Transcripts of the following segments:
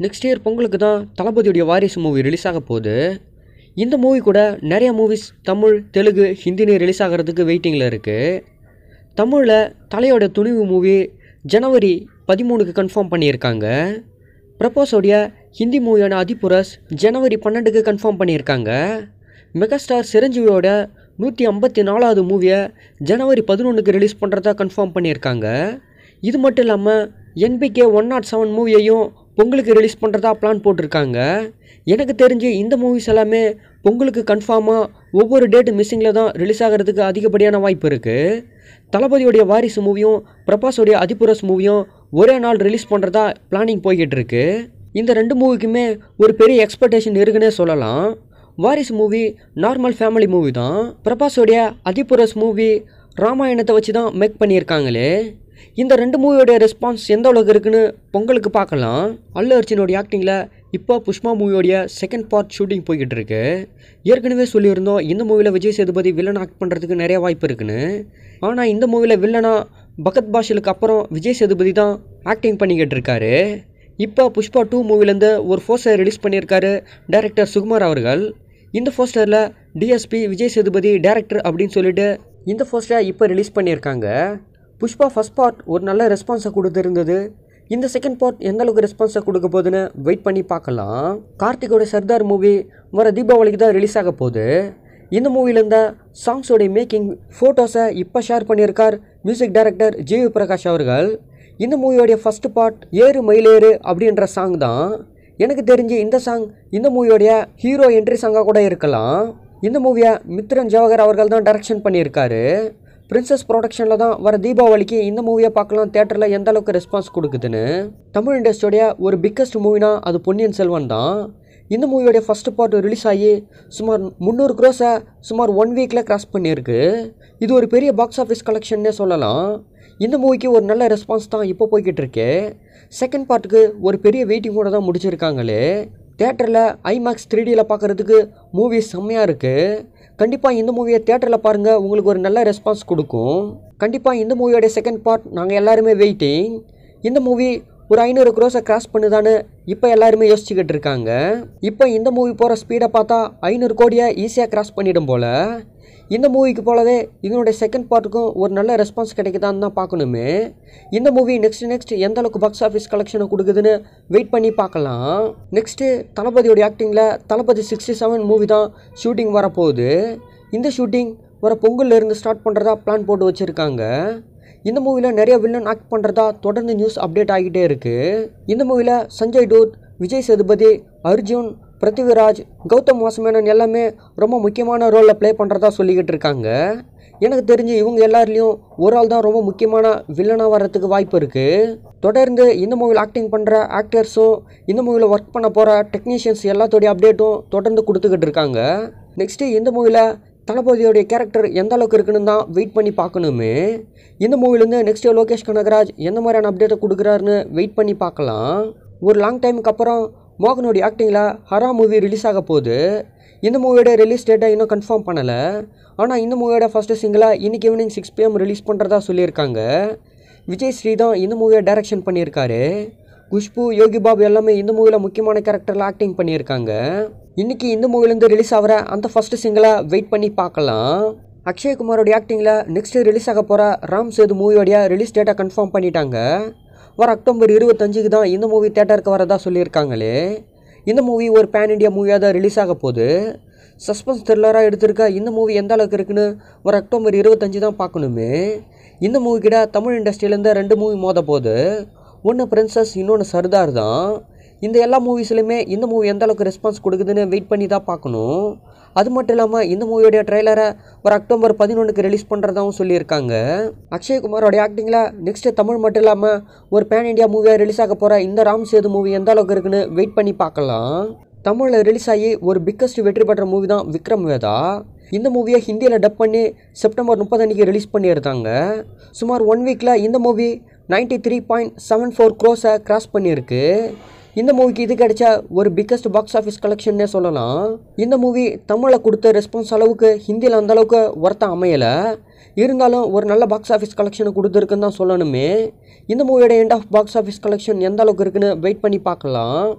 next year பொங்கலுக்கு தான் தளபதியுடைய வாரிசு மூவி ரிலீஸ் ஆக போகுது இந்த மூவி கூட நிறைய மூவிஸ் தமிழ் தெலுங்கு ஹிந்தினு ரிலீஸ் ஆகிறதுக்கு வெயிட்டிங்கில் இருக்குது தமிழில் தலையோட துணிவு மூவி ஜனவரி பதிமூணுக்கு கன்ஃபார்ம் பண்ணியிருக்காங்க பிரபோஸோடைய ஹிந்தி மூவியான அதிபுரஸ் ஜனவரி பன்னெண்டுக்கு கன்ஃபார்ம் பண்ணியிருக்காங்க மெகாஸ்டார் சிரஞ்சீவியோட நூற்றி ஐம்பத்தி நாலாவது மூவியை ஜனவரி பதினொன்றுக்கு ரிலீஸ் பண்ணுறதா கன்ஃபார்ம் பண்ணியிருக்காங்க இது மட்டும் இல்லாமல் என்பிகே ஒன் நாட் செவன் மூவியையும் பொங்கலுக்கு ரிலீஸ் பண்ணுறதா பிளான் போட்டிருக்காங்க எனக்கு தெரிஞ்சு இந்த மூவிஸ் எல்லாமே பொங்கலுக்கு கன்ஃபார்மாக ஒவ்வொரு டேட்டு மிஸ்ஸிங்கில் தான் ரிலீஸ் ஆகிறதுக்கு அதிகப்படியான வாய்ப்பு இருக்குது தளபதியோடைய வாரிசு மூவியும் பிரபாஸோடைய அதிபுரஸ் மூவியும் ஒரே நாள் ரிலீஸ் பண்ணுறதா பிளானிங் போய்கிட்டு இருக்கு இந்த ரெண்டு மூவிக்குமே ஒரு பெரிய எக்ஸ்பெக்டேஷன் இருக்குன்னே சொல்லலாம் வாரிசு மூவி நார்மல் ஃபேமிலி மூவி தான் பிரபாஸோடைய அதிபுரஸ் மூவி ராமாயணத்தை வச்சு தான் மேக் பண்ணியிருக்காங்களே இந்த ரெண்டு மூவியோடைய ரெஸ்பான்ஸ் எந்த அளவுக்கு இருக்குன்னு பொங்கலுக்கு பார்க்கலாம் அல்லு அர்ஜுனோடைய ஆக்டிங்கில் இப்போ புஷ்பா மூவியோடைய செகண்ட் பார்ட் ஷூட்டிங் போய்கிட்டு இருக்கு ஏற்கனவே சொல்லியிருந்தோம் இந்த மூவியில் விஜய் சேதுபதி வில்லன் ஆக்ட் பண்ணுறதுக்கு நிறைய வாய்ப்பு இருக்குன்னு ஆனால் இந்த மூவியில் வில்லனா பகத் பாஷலுக்கு அப்புறம் விஜய் சேதுபதி தான் ஆக்டிங் பண்ணிக்கிட்டு இருக்காரு இப்போ புஷ்பா டூ மூவிலேருந்து ஒரு போஸ்டர் ரிலீஸ் பண்ணியிருக்காரு டைரக்டர் சுகுமார் அவர்கள் இந்த போஸ்டரில் டிஎஸ்பி விஜய் சேதுபதி டைரக்டர் அப்படின்னு சொல்லிட்டு இந்த போஸ்டரை இப்போ ரிலீஸ் பண்ணியிருக்காங்க புஷ்பா ஃபஸ்ட் பார்ட் ஒரு நல்ல ரெஸ்பான்ஸை கொடுத்துருந்தது இந்த செகண்ட் பார்ட் எந்த அளவுக்கு ரெஸ்பான்ஸை கொடுக்க போகுதுன்னு வெயிட் பண்ணி பார்க்கலாம் கார்த்திகோட சர்தார் மூவி வர தீபாவளிக்கு தான் ரிலீஸ் ஆக போகுது இந்த மூவியில் இருந்த சாங்ஸோடைய மேக்கிங் ஃபோட்டோஸை இப்போ ஷேர் பண்ணியிருக்கார் மியூசிக் டைரக்டர் ஜிவி பிரகாஷ் அவர்கள் இந்த மூவியோடைய ஃபஸ்ட் பார்ட் ஏறு மயிலேறு அப்படின்ற சாங் தான் எனக்கு தெரிஞ்சு இந்த சாங் இந்த மூவியோடைய ஹீரோ என்ட்ரி சாங்காக கூட இருக்கலாம் இந்த மூவியை மித்ரன் ஜவஹர் அவர்கள் தான் டைரக்ஷன் பண்ணியிருக்காரு பிரின்சஸ் ப்ரொடக்ஷனில் தான் வர தீபாவளிக்கு இந்த மூவியை பார்க்கலாம் தேட்டரில் எந்த அளவுக்கு ரெஸ்பான்ஸ் கொடுக்குதுன்னு தமிழ் இண்டஸ்ட்ரியோடைய ஒரு பிக்கஸ்ட் மூவினா அது பொன்னியின் செல்வன் தான் இந்த மூவியோடைய ஃபஸ்ட் பார்ட் ரிலீஸ் ஆகி சுமார் முந்நூறு க்ரோஸை சுமார் ஒன் வீக்கில் கிராஸ் பண்ணியிருக்கு இது ஒரு பெரிய பாக்ஸ் ஆஃபீஸ் கலெக்ஷன்னே சொல்லலாம் இந்த மூவிக்கு ஒரு நல்ல ரெஸ்பான்ஸ் தான் இப்போ போய்கிட்டு இருக்கு செகண்ட் பார்ட்டுக்கு ஒரு பெரிய வெயிட்டிங்கோட தான் முடிச்சிருக்காங்களே தேட்டரில் ஐமேக்ஸ் த்ரீ டியில் பார்க்குறதுக்கு மூவி செம்மையாக இருக்குது கண்டிப்பாக இந்த மூவியை தேட்டரில் பாருங்கள் உங்களுக்கு ஒரு நல்ல ரெஸ்பான்ஸ் கொடுக்கும் கண்டிப்பாக இந்த மூவியோடைய செகண்ட் பார்ட் நாங்கள் எல்லாருமே வெயிட்டிங் இந்த மூவி ஒரு ஐநூறு க்ரோஸை கிராஸ் பண்ணுதான்னு இப்போ எல்லாருமே யோசிச்சுக்கிட்டு இருக்காங்க இப்போ இந்த மூவி போகிற ஸ்பீடை பார்த்தா ஐநூறு கோடியை ஈஸியாக கிராஸ் பண்ணிடும் போல் இந்த மூவிக்கு போலவே இதனுடைய செகண்ட் பார்ட்டுக்கும் ஒரு நல்ல ரெஸ்பான்ஸ் கிடைக்குதான்னு தான் பார்க்கணுமே இந்த மூவி நெக்ஸ்ட் நெக்ஸ்ட் எந்த அளவுக்கு பாக்ஸ் ஆஃபீஸ் கலெக்ஷனை கொடுக்குதுன்னு வெயிட் பண்ணி பார்க்கலாம் நெக்ஸ்ட்டு தளபதியோடைய ஆக்டிங்கில் தளபதி சிக்ஸ்டி செவன் மூவி தான் ஷூட்டிங் வரப்போகுது இந்த ஷூட்டிங் வர பொங்கல்ல இருந்து ஸ்டார்ட் பண்ணுறதா பிளான் போட்டு வச்சுருக்காங்க இந்த மூவியில் நிறைய வில்லன் ஆக்ட் பண்ணுறதா தொடர்ந்து நியூஸ் அப்டேட் ஆகிட்டே இருக்குது இந்த மூவியில் சஞ்சய் டூட் விஜய் சேதுபதி அர்ஜுன் பிருத்திவிராஜ் கௌதம் வாசுமேனன் எல்லாமே ரொம்ப முக்கியமான ரோலில் ப்ளே பண்ணுறதா சொல்லிக்கிட்டு இருக்காங்க எனக்கு தெரிஞ்சு இவங்க எல்லாருலேயும் ஒரு ஆள் தான் ரொம்ப முக்கியமான வில்லனாக வர்றதுக்கு வாய்ப்பு இருக்குது தொடர்ந்து இந்த மூவியில் ஆக்டிங் பண்ணுற ஆக்டர்ஸும் இந்த மூவியில் ஒர்க் பண்ண போகிற டெக்னீஷியன்ஸ் எல்லாத்தோடைய அப்டேட்டும் தொடர்ந்து கொடுத்துக்கிட்டு இருக்காங்க நெக்ஸ்ட்டு இந்த மூவியில் தளபதியோடைய கேரக்டர் எந்த அளவுக்கு இருக்குன்னு தான் வெயிட் பண்ணி பார்க்கணுமே இந்த மூவிலேருந்து நெக்ஸ்ட் லோகேஷ் கனகராஜ் எந்த மாதிரியான அப்டேட்டை கொடுக்குறாருன்னு வெயிட் பண்ணி பார்க்கலாம் ஒரு லாங் டைமுக்கு அப்புறம் மோகனுடைய ஆக்டிங்கில் ஹரா மூவி ரிலீஸ் ஆக போகுது இந்த மூவியோட ரிலீஸ் டேட்டை இன்னும் கன்ஃபார்ம் பண்ணலை ஆனால் இந்த மூவியோட ஃபஸ்ட்டு சிங்கிளாக இன்னைக்கு ஈவினிங் சிக்ஸ் பிஎம் ரிலீஸ் பண்ணுறதா சொல்லியிருக்காங்க விஜய் ஸ்ரீ தான் இந்த மூவியை டைரக்ஷன் பண்ணியிருக்காரு குஷ்பு யோகி பாபு எல்லாமே இந்த மூவியில் முக்கியமான கேரக்டரில் ஆக்டிங் பண்ணியிருக்காங்க இன்னைக்கு இந்த மூவிலேருந்து ரிலீஸ் ஆகிற அந்த ஃபஸ்ட்டு சிங்கிளை வெயிட் பண்ணி பார்க்கலாம் அக்ஷயகுமாரோடைய ஆக்டிங்கில் நெக்ஸ்ட் ரிலீஸ் ஆக போகிற ராம் சேது மூவியோடைய ரிலீஸ் டேட்டை கன்ஃபார்ம் பண்ணிட்டாங்க வர அக்டோபர் இருபத்தஞ்சுக்கு தான் இந்த மூவி தேட்டருக்கு வரதா சொல்லியிருக்காங்களே இந்த மூவி ஒரு பேன் இண்டியா மூவியாக தான் ரிலீஸ் ஆக போகுது சஸ்பென்ஸ் த்ரில்லராக எடுத்திருக்க இந்த மூவி எந்த அளவுக்கு இருக்குன்னு வர அக்டோபர் இருபத்தஞ்சு தான் பார்க்கணுமே இந்த மூவி கிட்ட தமிழ் இண்டஸ்ட்ரியிலேருந்து ரெண்டு மூவி மோத போகுது ஒன்று பிரின்சஸ் இன்னொன்று சர்தார் தான் இந்த எல்லா மூவிஸ்லையுமே இந்த மூவி எந்த அளவுக்கு ரெஸ்பான்ஸ் கொடுக்குதுன்னு வெயிட் பண்ணி தான் பார்க்கணும் அது மட்டும் இல்லாமல் இந்த மூவியோடைய ட்ரெய்லரை ஒரு அக்டோபர் பதினொன்றுக்கு ரிலீஸ் பண்ணுறதாவும் சொல்லியிருக்காங்க அக்ஷய்குமாரோடைய ஆக்டிங்கில் நெக்ஸ்ட்டு தமிழ் மட்டும் இல்லாமல் ஒரு பேன் இண்டியா மூவியாக ரிலீஸ் ஆக போகிற இந்த ராம் சேது மூவி எந்த அளவுக்கு இருக்குன்னு வெயிட் பண்ணி பார்க்கலாம் தமிழில் ரிலீஸ் ஆகி ஒரு பிக்கஸ்ட் வெற்றி பெற்ற மூவி தான் விக்ரம் வேதா இந்த மூவியை ஹிந்தியில் டப் பண்ணி செப்டம்பர் முப்பது அன்றைக்கி ரிலீஸ் பண்ணியிருந்தாங்க சுமார் ஒன் வீக்கில் இந்த movie ninety three point seven four க்ரோஸை கிராஸ் பண்ணியிருக்கு இந்த மூவிக்கு இது கிடைச்ச ஒரு பிக்கஸ்ட் பாக்ஸ் ஆஃபீஸ் கலெக்ஷன்னே சொல்லலாம் இந்த மூவி தமிழில் கொடுத்த ரெஸ்பான்ஸ் அளவுக்கு ஹிந்தியில் அந்த அளவுக்கு ஒர்த்தாக அமையலை இருந்தாலும் ஒரு நல்ல பாக்ஸ் ஆஃபீஸ் கலெக்ஷனை கொடுத்துருக்குன்னு தான் சொல்லணுமே இந்த மூவியோட end of box office collection எந்த அளவுக்கு இருக்குன்னு வெயிட் பண்ணி பார்க்கலாம்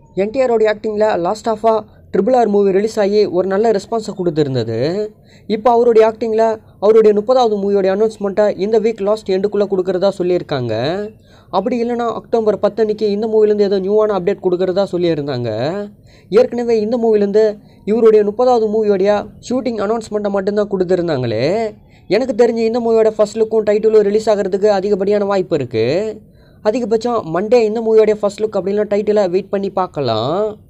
என்டிஆரோடைய ஆக்டிங்கில் லாஸ்ட் ஆஃபாக ட்ரிபிள் ஆர் மூவி ரிலீஸ் ஆகி ஒரு நல்ல ரெஸ்பான்ஸை கொடுத்துருந்தது இப்போ அவருடைய ஆக்டிங்கில் அவருடைய முப்பதாவது மூவியோடைய அனௌன்ஸ்மெண்ட்டை இந்த வீக் லாஸ்ட் எண்டுக்குள்ளே கொடுக்குறதா சொல்லியிருக்காங்க அப்படி இல்லைனா அக்டோபர் பத்தன்னைக்கு இந்த மூவிலேருந்து ஏதோ நியூவான அப்டேட் கொடுக்குறதா சொல்லியிருந்தாங்க ஏற்கனவே இந்த மூவிலேருந்து இவருடைய முப்பதாவது மூவியோடைய ஷூட்டிங் அனௌன்ஸ்மெண்ட்டை மட்டும்தான் கொடுத்துருந்தாங்களே எனக்கு தெரிஞ்சு இந்த மூவியோட ஃபஸ்ட் லுக்கும் டைட்டிலும் ரிலீஸ் ஆகிறதுக்கு அதிகப்படியான வாய்ப்பு இருக்குது அதிகபட்சம் மண்டே இந்த மூவியோடைய ஃபஸ்ட் லுக் அப்படின்னா டைட்டிலை வெயிட் பண்ணி பார்க்கலாம்